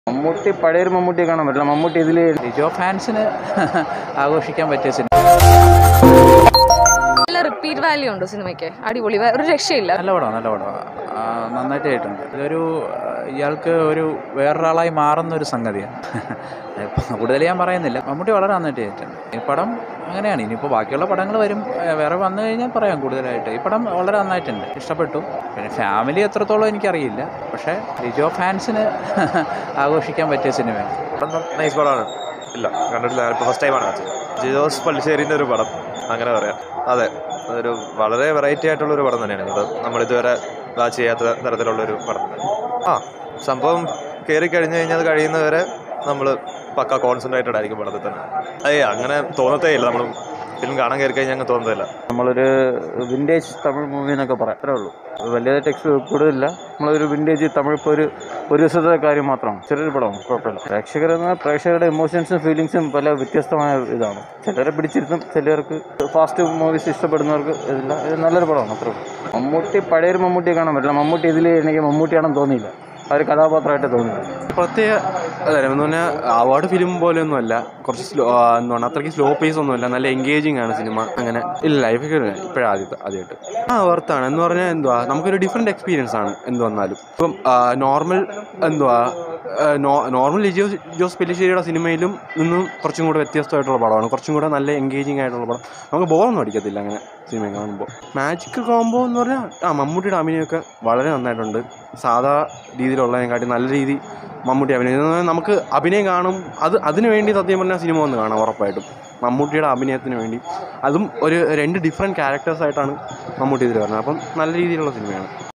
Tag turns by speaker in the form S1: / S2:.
S1: മമ്മൂട്ടി പഴയൊരു മമ്മൂട്ടിയെ കാണാൻ പറ്റില്ല മമ്മൂട്ടി ഇതിൽ
S2: ലിജോ ഫാൻസിന് ആഘോഷിക്കാൻ പറ്റിയ സിനിമ
S3: നല്ല റിപ്പീറ്റ് വാല്യൂ ഉണ്ട് സിനിമയ്ക്ക് അടിപൊളി വേ- ഒരു രക്ഷയില്ല
S2: നല്ല പടമാണ് നല്ല പടമാണ് ആ, നന്നായിട്ട് ആയിട്ടുണ്ട് ഇതൊരു ആ, ഇയാൾക്ക് ഒരു വേറൊരാളായി മാറുന്ന ഒരു സംഗതിയാണ് ഇപ്പം കൂടുതൽ ഞാൻ പറയുന്നില്ല മമ്മൂട്ടി വളരെ നന്നായിട്ട് ചെയ്തിട്ടുണ്ട് ഈ പടം അങ്ങനെയാണ് ഇനിയിപ്പോൾ ബാക്കിയുള്ള പടങ്ങൾ വരും ഏ, വേറെ വന്നു കഴിഞ്ഞാൽ പറയാം കൂടുതലായിട്ട് ഈ പടം വളരെ നന്നായിട്ടുണ്ട് ഇഷ്ടപ്പെട്ടു പിന്നെ ഫാമിലി എത്രത്തോളം എനിക്കറിയില്ല പക്ഷേ ലിജോ ഫാൻസിന് ആഘോഷിക്കാൻ പറ്റിയ സിനിമയാണ്
S4: പടം നൈസ് പടമാണ് ഇല്ല കണ്ടിട്ടില്ല ഇപ്പോൾ ഫസ്റ്റ് ടൈമാണ് കാണുന്നത് ജിജോസ് പള്ളിശ്ശേരിൻ്റെ ഒരു പടം അങ്ങനെ പറയാം അതെ അതൊരു വളരെ വെറൈറ്റി ആയിട്ടുള്ള ഒരു പടം തന്നെയാണ് ഇത് നമ്മളിതുവരെ വാച്ച് ചെയ്യാത്ത തരത്തിലുള്ള ഒരു പടം ആ സംഭവം കയറി കഴിഞ്ഞ് കഴിഞ്ഞാൽ അത് കഴിയുന്നവരെ നമ്മൾ പക്ക കോൺസെൻട്രേറ്റഡ് ആയിരിക്കും പടത്തിൽ തന്നെ ഏയ് അങ്ങനെ തോന്നത്തേ ഇല്ല നമ്മൾ ഫിലിം കാണാൻ കയറി കഴിഞ്ഞാൽ അങ്ങനെ തോന്നത്തില്ല
S1: നമ്മളൊരു വിൻറ്റേജ് തമിഴ് മൂവി എന്നൊക്കെ പറയാം അത്രേ ഉള്ളൂ വലിയ ടെക്സ്റ്റ് കൂടുതലില്ല നമ്മളൊരു വിൻറ്റേജ് തമിഴ് ഇപ്പോൾ ഒരു ഒരു ദിവസത്തെ കാര്യം മാത്രമാണ് ചെറിയൊരു പടമാണ് കുഴപ്പമില്ല പ്രേക്ഷകരെന്ന പ്രേക്ഷകരുടെ ഇമോഷൻസും ഫീലിങ്സും പല വ്യത്യസ്തമായ ഇതാണ് ചിലരെ പിടിച്ചിരുത്തും ചിലർക്ക് ഫാസ്റ്റ് മൂവീസ് ഇഷ്ടപ്പെടുന്നവർക്ക് ഇതില്ല ഇത് നല്ലൊരു പടമാണ് അത്രേ ഉള്ളൂ മമ്മൂട്ടി പഴയൊരു മമ്മൂട്ടിയെ കാണാൻ പറ്റില്ല മമ്മൂട്ടി ഇതിൽ എനിക്ക് മമ്മൂട്ടിയാണെന്ന് തോന്നിയില്ല ആ ഒരു കഥാപാത്രമായിട്ട് തോന്നിയില്ല
S5: പ്രത്യേക അതെ എന്ന് പറഞ്ഞാൽ അവാർഡ് ഫിലിം പോലെയൊന്നുമല്ല കുറച്ച് സ്ലോ എന്താണ് അത്രയ്ക്ക് സ്ലോ പേസ് ഒന്നുമില്ല നല്ല എൻഗേജിങ് ആണ് സിനിമ അങ്ങനെ ഇല്ല ലൈഫൊക്കെ ഇപ്പോഴും ആദ്യത്തെ ആദ്യമായിട്ട് ആ വർത്താണ് എന്ന് പറഞ്ഞാൽ എന്തുവാ നമുക്കൊരു ഡിഫറെൻറ്റ് എക്സ്പീരിയൻസ് ആണ് എന്ത് വന്നാലും ഇപ്പം നോർമൽ എന്തുവാ നോർമൽ ലിജോ ജോസ് പെല്ലിശ്ശേരിയുടെ സിനിമയിലും നിന്നും കുറച്ചും കൂടെ വ്യത്യസ്തമായിട്ടുള്ള പടമാണ് കുറച്ചും കൂടെ നല്ല എൻഗേജിങ് ആയിട്ടുള്ള പടം നമുക്ക് ബോറൊന്നും അടിക്കത്തില്ല അങ്ങനെ സിനിമ കാണുമ്പോൾ മാജിക്കൽ കോംബോ എന്ന് പറഞ്ഞാൽ ആ മമ്മൂട്ടിയുടെ അഭിനയമൊക്കെ വളരെ നന്നായിട്ടുണ്ട് സാധാ രീതിയിലുള്ളതിനെക്കാട്ടി നല്ല രീതി മമ്മൂട്ടി അഭിനയം എന്ന് പറഞ്ഞാൽ നമുക്ക് അഭിനയം കാണും അത് അതിനു വേണ്ടി സത്യം പറഞ്ഞാൽ സിനിമ ഒന്ന് കാണാം ഉറപ്പായിട്ടും മമ്മൂട്ടിയുടെ അഭിനയത്തിന് വേണ്ടി അതും ഒരു രണ്ട് ഡിഫറെൻറ്റ് ക്യാരക്ടേഴ്സായിട്ടാണ് മമ്മൂട്ടി ഇതിൽ വരുന്നത് അപ്പം നല്ല രീതിയിലുള്ള സിനിമയാണ്